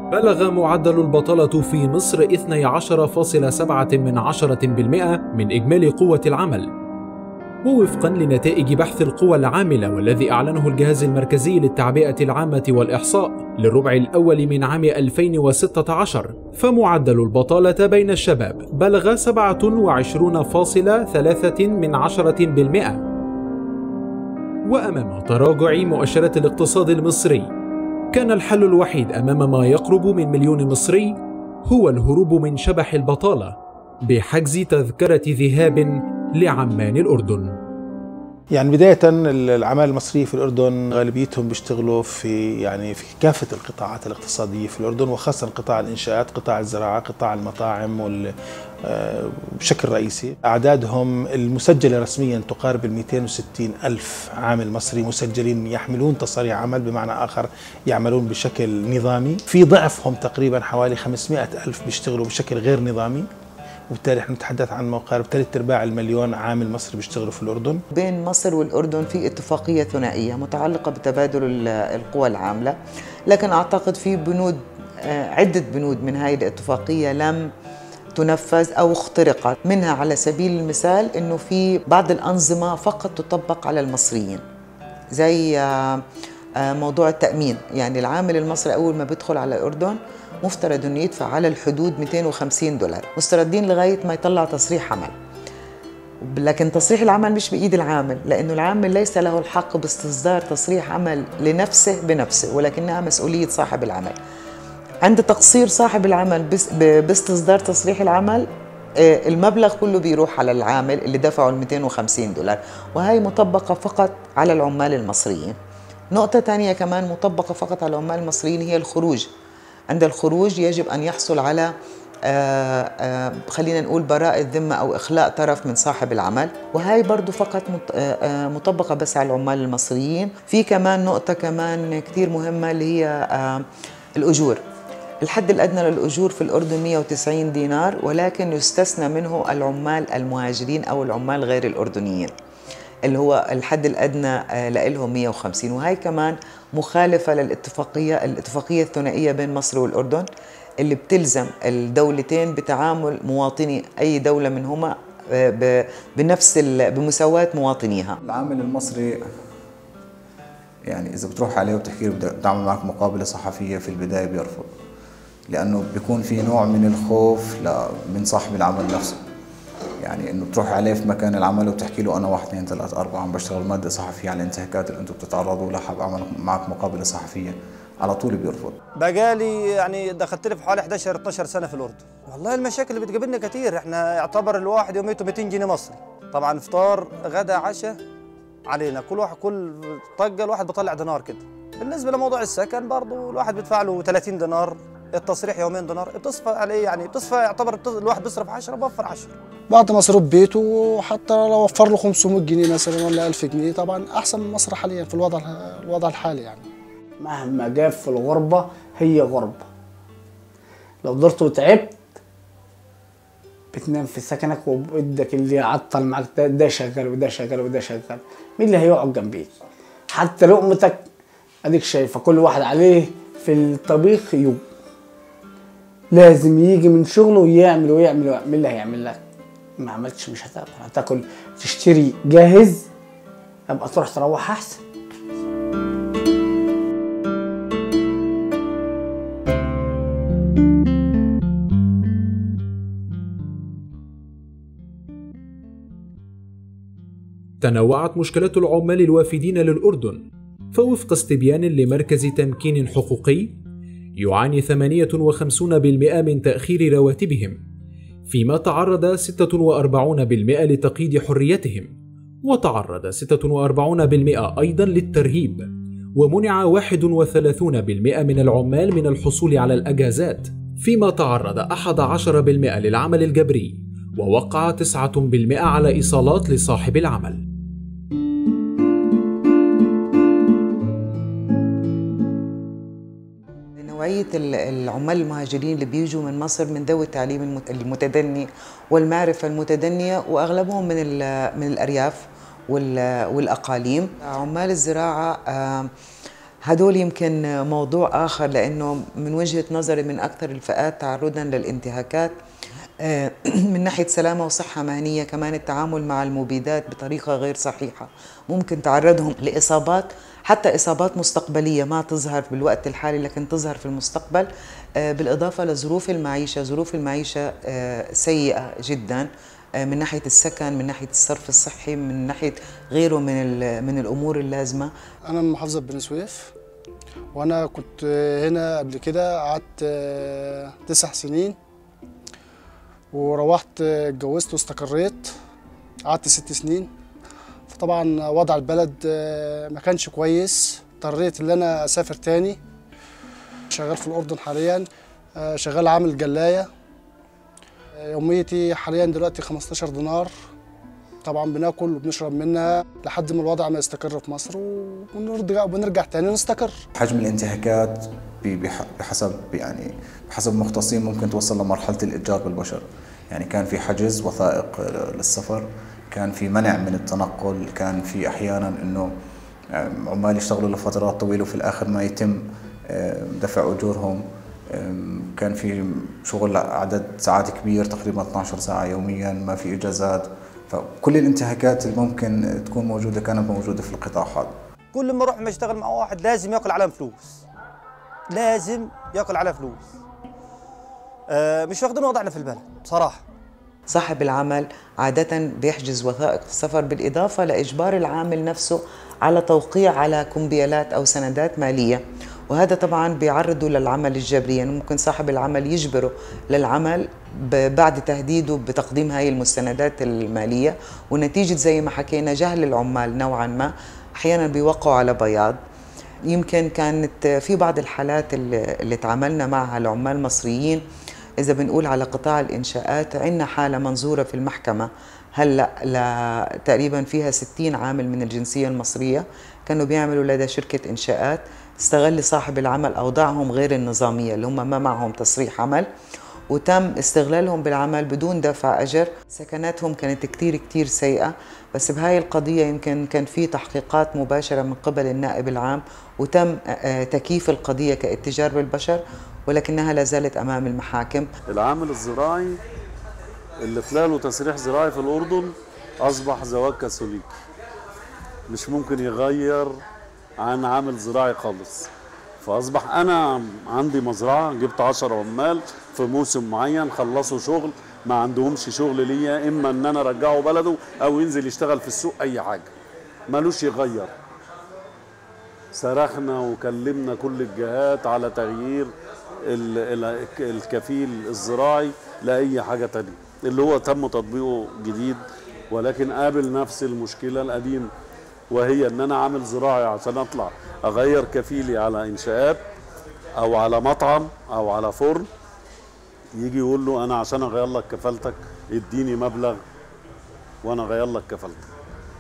بلغ معدل البطالة في مصر 12.7% من إجمالي قوة العمل ووفقا لنتائج بحث القوى العاملة والذي أعلنه الجهاز المركزي للتعبئة العامة والإحصاء للربع الأول من عام 2016 فمعدل البطالة بين الشباب بلغ 27.3% من عشرة بالمئة وأمام تراجع مؤشرات الاقتصاد المصري كان الحل الوحيد أمام ما يقرب من مليون مصري هو الهروب من شبح البطالة بحجز تذكرة ذهاب لعمان الأردن يعني بداية العمال المصرية في الأردن غالبيتهم بيشتغلوا في يعني في كافة القطاعات الاقتصادية في الأردن وخاصة قطاع الإنشاءات قطاع الزراعة قطاع المطاعم وال بشكل رئيسي أعدادهم المسجلة رسميا تقارب ال 260 ألف عامل مصري مسجلين يحملون تصاريح عمل بمعنى آخر يعملون بشكل نظامي في ضعفهم تقريبا حوالي 500 ألف بيشتغلوا بشكل غير نظامي وبالتالي احنا نتحدث عن مقارب ثلاث ارباع المليون عامل مصري بيشتغلوا في الاردن بين مصر والاردن في اتفاقيه ثنائيه متعلقه بتبادل القوى العامله لكن اعتقد في بنود عده بنود من هذه الاتفاقيه لم تنفذ او اخترقت منها على سبيل المثال انه في بعض الانظمه فقط تطبق على المصريين زي موضوع التامين يعني العامل المصري اول ما بيدخل على الاردن مفترض انه يدفع على الحدود 250 دولار مستردين لغايه ما يطلع تصريح عمل لكن تصريح العمل مش بايد العامل لانه العامل ليس له الحق باستصدار تصريح عمل لنفسه بنفسه ولكنها مسؤوليه صاحب العمل عند تقصير صاحب العمل باستصدار تصريح العمل المبلغ كله بيروح على العامل اللي دفعه ال 250 دولار وهي مطبقة فقط على العمال المصريين نقطة ثانية كمان مطبقة فقط على العمال المصريين هي الخروج عند الخروج يجب أن يحصل على آآ آآ خلينا نقول براءة ذمة أو إخلاء طرف من صاحب العمل وهي برضو فقط مطبقة بس على العمال المصريين في كمان نقطة كمان كتير مهمة اللي هي الأجور الحد الأدنى للأجور في الأردن 190 دينار ولكن يستثنى منه العمال المهاجرين أو العمال غير الأردنيين اللي هو الحد الأدنى لهم 150 وهي كمان مخالفة للاتفاقية الاتفاقية الثنائية بين مصر والأردن اللي بتلزم الدولتين بتعامل مواطني أي دولة منهما بنفس بمساواة مواطنيها العامل المصري يعني إذا بتروح عليه وبتحكي له بدي أعمل معك مقابلة صحفية في البداية بيرفض لأنه بيكون في نوع من الخوف من صاحب العمل نفسه يعني انه تروح عليه في مكان العمل وتحكي له انا واحد اثنين ثلاث اربعه عم بشتغل ماده صحفيه على الانتهاكات اللي انتم بتتعرضوا لها حاب اعمل معك مقابله صحفيه على طول بيرفض بقالي يعني دخلت لي في حوالي 11 12 سنه في الاردن والله المشاكل اللي بتقابلنا كثير احنا يعتبر الواحد يوميته 200 جنيه مصري طبعا فطار غدا عشاء علينا كل واحد كل طقه الواحد بيطلع دينار كده بالنسبه لموضوع السكن برضه الواحد بيدفع له 30 دينار التصريح يومين دينار بتصفى عليه يعني بتصفى يعتبر الواحد بيصرف 10 بوفر 10 بعد مصروف بيته وحتى لو وفر له 500 جنيه مثلا ولا 1000 جنيه طبعا احسن من مصر حاليا في الوضع الوضع الحالي يعني مهما جاب في الغربه هي غربه لو قدرت وتعبت بتنام في سكنك وبدك اللي يعطل معك ده, ده شغال وده شغال وده شغال مين اللي هيقعد جنبيك حتى لقمتك اديك شايفه كل واحد عليه في الطبيخ يوم لازم يجي من شغله ويعمل ويعمل ويعمل مين اللي هيعمل لك ما عملتش مش هتاكل هتاكل تشتري جاهز ابقى تروح تروح احسن تنوعت مشكلات العمال الوافدين للأردن فوفق استبيان لمركز تمكين حقوقي يعاني 58% من تأخير رواتبهم فيما تعرض 46% لتقييد حريتهم وتعرض 46% أيضا للترهيب ومنع 31% من العمال من الحصول على الأجازات فيما تعرض 11% للعمل الجبري ووقع 9% على إيصالات لصاحب العمل نوعية العمال المهاجرين اللي بيجوا من مصر من ذوي التعليم المتدني والمعرفة المتدنية وأغلبهم من, من الأرياف والأقاليم عمال الزراعة هدول يمكن موضوع آخر لأنه من وجهة نظري من أكثر الفئات تعرضا للانتهاكات آه، من ناحية سلامة وصحة مهنية كمان التعامل مع المبيدات بطريقة غير صحيحة ممكن تعرضهم لإصابات حتى إصابات مستقبلية ما تظهر بالوقت الحالي لكن تظهر في المستقبل آه، بالإضافة لظروف المعيشة ظروف المعيشة آه، سيئة جدا من ناحية السكن من ناحية الصرف الصحي من ناحية غيره من, من الأمور اللازمة أنا من محافظة بني سويف وأنا كنت هنا قبل كده قعدت تسع سنين وروحت اتجوزت واستقريت قعدت ست سنين فطبعا وضع البلد ما كانش كويس اضطريت ان انا اسافر تاني شغال في الاردن حاليا شغال عامل جلايه يوميتي حاليا دلوقتي 15 دينار طبعا بناكل وبنشرب منها لحد ما الوضع ما يستقر في مصر ونرجع وبنرجع تاني نستقر حجم الانتهاكات بحسب يعني بحسب مختصين ممكن توصل لمرحله الاتجار بالبشر يعني كان في حجز وثائق للسفر كان في منع من التنقل كان في احيانا انه عمال يشتغلوا لفترات طويله وفي الاخر ما يتم دفع اجورهم كان في شغل عدد ساعات كبير تقريبا 12 ساعه يوميا ما في اجازات فكل الانتهاكات اللي ممكن تكون موجوده كانت موجوده في القطاع هذا كل ما اروح ما اشتغل مع واحد لازم ياكل على فلوس لازم ياكل على فلوس آه مش واخدين وضعنا في البلد بصراحه صاحب العمل عادة بيحجز وثائق السفر بالإضافة لإجبار العامل نفسه على توقيع على كمبيالات أو سندات مالية وهذا طبعا بيعرضه للعمل الجبري يعني ممكن صاحب العمل يجبره للعمل بعد تهديده بتقديم هاي المستندات المالية ونتيجة زي ما حكينا جهل العمال نوعا ما أحيانا بيوقعوا على بياض يمكن كانت في بعض الحالات اللي, اللي تعاملنا معها العمال المصريين إذا بنقول على قطاع الإنشاءات عندنا حالة منظورة في المحكمة هلا تقريبا فيها 60 عامل من الجنسية المصرية كانوا بيعملوا لدى شركة إنشاءات استغل صاحب العمل أوضاعهم غير النظامية اللي هم ما معهم تصريح عمل وتم استغلالهم بالعمل بدون دفع أجر سكناتهم كانت كتير كتير سيئة بس بهاي القضية يمكن كان في تحقيقات مباشرة من قبل النائب العام وتم تكييف القضية كاتجار بالبشر ولكنها لا زالت أمام المحاكم العامل الزراعي اللي طلع له تسريح زراعي في الأردن أصبح زواج كاثوليكي مش ممكن يغير عن عامل زراعي خالص فأصبح أنا عندي مزرعة جبت 10 عمال في موسم معين خلصوا شغل ما عندهمش شغل ليا إما إن أنا أرجعه بلده أو ينزل يشتغل في السوق أي حاجة ملوش يغير صرخنا وكلمنا كل الجهات على تغيير الكفيل الزراعي لأي حاجة تانية اللي هو تم تطبيقه جديد ولكن قابل نفس المشكلة القديمة وهي ان انا عامل زراعي عشان اطلع اغير كفيلي على انشاءات او على مطعم او على فرن يجي يقول له انا عشان اغير لك كفالتك اديني مبلغ وانا اغير لك كفالتك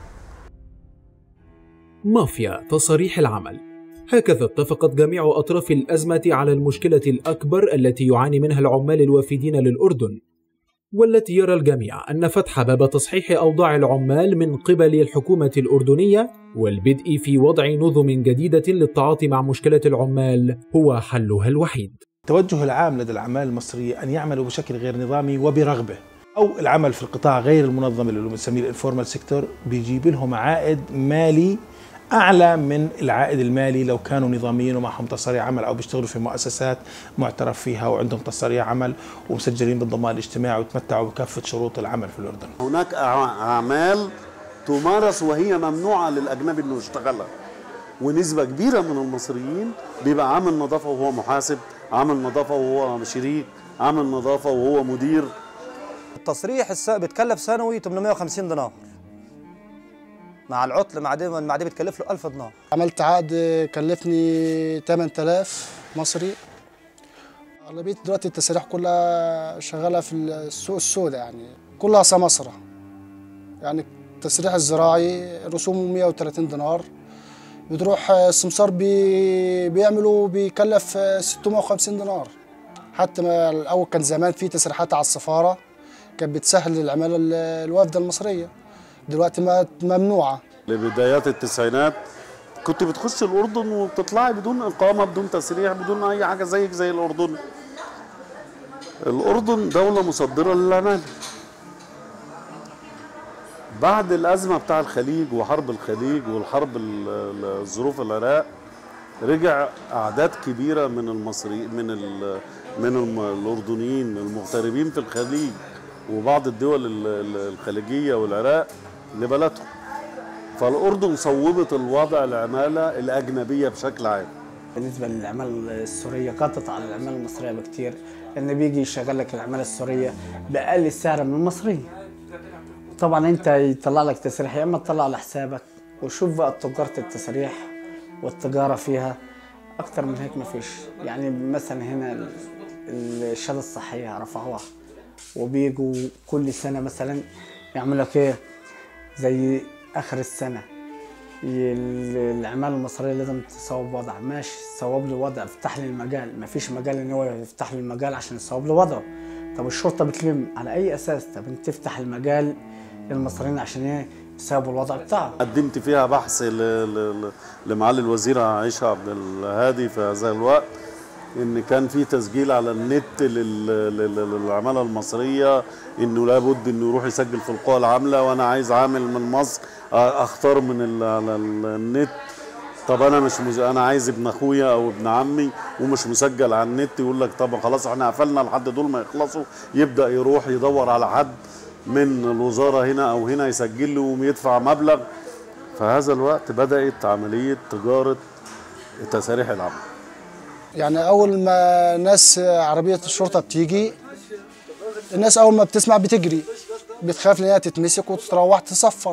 مافيا تصاريح العمل هكذا اتفقت جميع اطراف الازمه على المشكله الاكبر التي يعاني منها العمال الوافدين للاردن والتي يرى الجميع أن فتح باب تصحيح أوضاع العمال من قبل الحكومة الأردنية والبدء في وضع نظم جديدة للتعاطي مع مشكلة العمال هو حلها الوحيد. التوجه العام لدى العمال المصرية أن يعملوا بشكل غير نظامي وبرغبة أو العمل في القطاع غير المنظم اللي بنسميه الانفورمال سيكتور بيجيب لهم عائد مالي اعلى من العائد المالي لو كانوا نظاميين ومعهم تصاريح عمل او بيشتغلوا في مؤسسات معترف فيها وعندهم تصاريح عمل ومسجلين بالضمان الاجتماعي وتمتعوا بكافه شروط العمل في الاردن. هناك اعمال تمارس وهي ممنوعه للاجنبي انه يشتغلها. ونسبه كبيره من المصريين بيبقى عامل نظافه وهو محاسب، عامل نظافه وهو شريك، عامل نظافه وهو مدير. التصريح بتكلف سنوي 850 دينار. مع العطل مع دي مع دي بتكلف له 1000 دينار عملت عقد كلفني 8000 مصري اغلبيه دلوقتي التساريح كلها شغاله في السوق السوداء يعني كلها سمسره يعني التسريح الزراعي رسومه 130 دينار بتروح السمسار بي بيعملوا بيكلف 650 دينار حتى ما الاول كان زمان في تسريحات على السفاره كانت بتسهل العماله الوافده المصريه دلوقتي ما ممنوعه لبدايات التسعينات كنت بتخش الاردن وبتطلعي بدون اقامه بدون تسريح بدون اي حاجه زيك زي الاردن الاردن دوله مصدره للعماله بعد الازمه بتاع الخليج وحرب الخليج والحرب ال- ال- ظروف العراق رجع اعداد كبيره من المصري من ال من الم- الاردنيين المغتربين في الخليج وبعض الدول ال- ال- الخليجيه والعراق لبلدهم فالاردن صوبت الوضع العماله الاجنبيه بشكل عام بالنسبة للعمالة السورية قطت على العمالة المصرية بكتير لأن بيجي يشغل لك العمالة السورية بأقل سعر من المصرية طبعا أنت يطلع لك تسريح يا إما تطلع على حسابك وشوف بقى تجارة التسريح والتجارة فيها أكتر من هيك مفيش يعني مثلا هنا ال- الشهادة الصحية رفعوها وبيجوا كل سنة مثلا يعملوا لك إيه زي آخر السنة ال- العمالة المصرية لازم تصوب وضع ماشي صوب له وضع افتح لي المجال مفيش مجال ان هو يفتح لي المجال عشان يصوب له وضعه طب الشرطة بتلم على اي اساس طب انت تفتح المجال للمصريين عشان ايه يصوبوا الوضع بتاعهم قدمت فيها بحث ل- ل- ل- لمعالي الوزيرة عائشة عبد الهادي في هذا الوقت ان كان في تسجيل على النت لل- لل- للعمالة المصرية انه لابد انه يروح يسجل في القوى العاملة وانا عايز عامل من مصر اختار من ال- على ال- النت طب انا مش مز... انا عايز ابن اخويا او ابن عمي ومش مسجل على النت يقول لك طب خلاص احنا قفلنا لحد دول ما يخلصوا يبدا يروح يدور على حد من الوزاره هنا او هنا يسجل له ويدفع مبلغ في هذا الوقت بدات عمليه تجاره تساريح العمل يعني اول ما ناس عربيه الشرطه بتيجي الناس اول ما بتسمع بتجري بتخاف ان هي تتمسك وتروح تصفر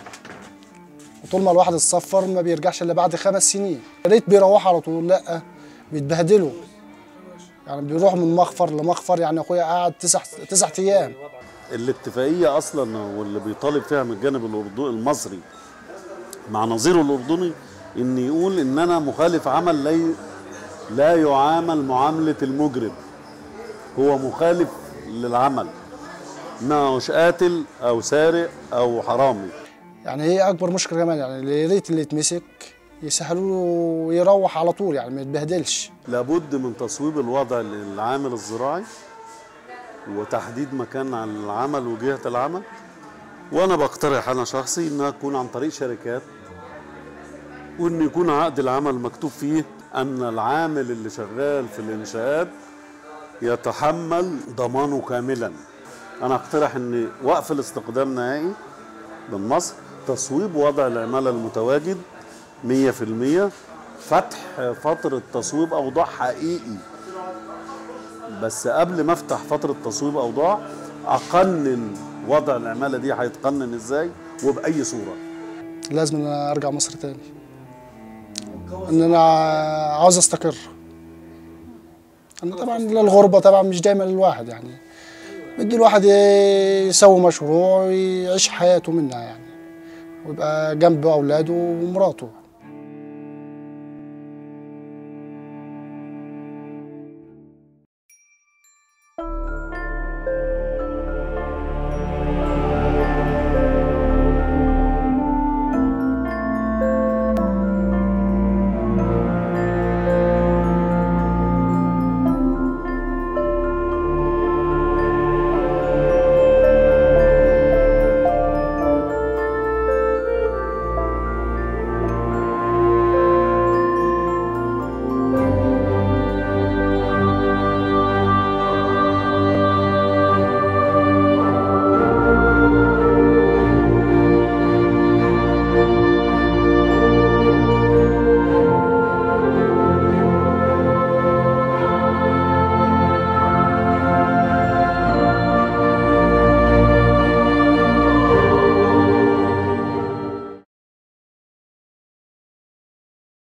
وطول ما الواحد اتصفر ما بيرجعش الا بعد خمس سنين يا ريت بيروحوا على طول لا بيتبهدلوا يعني بيروح من مخفر لمخفر يعني اخويا قعد تسع تسع ايام الاتفاقيه اصلا واللي بيطالب فيها من الجانب الاردني المصري مع نظيره الاردني ان يقول ان انا مخالف عمل لا ي- لا يعامل معامله المجرم هو مخالف للعمل ما هوش قاتل او سارق او حرامي يعني هي اكبر مشكله كمان يعني يا ريت اللي يتمسك يسهلوا له ويروح على طول يعني ما يتبهدلش لابد من تصويب الوضع للعامل الزراعي وتحديد مكان على العمل وجهة العمل وانا بقترح انا شخصي انها تكون عن طريق شركات وان يكون عقد العمل مكتوب فيه ان العامل اللي شغال في الانشاءات يتحمل ضمانه كاملا انا اقترح ان وقف الاستقدام نهائي من مصر تصويب وضع العمالة المتواجد 100% فتح فترة تصويب أوضاع حقيقي بس قبل ما افتح فترة تصويب أوضاع أقنن وضع العمالة دي هيتقنن ازاي وبأي صورة لازم ان انا ارجع مصر تاني ان انا عاوز استقر انا طبعا الغربه طبعا مش دايما للواحد يعني بدي الواحد يسوي مشروع ويعيش حياته منها يعني ويبقى جنب اولاده ومراته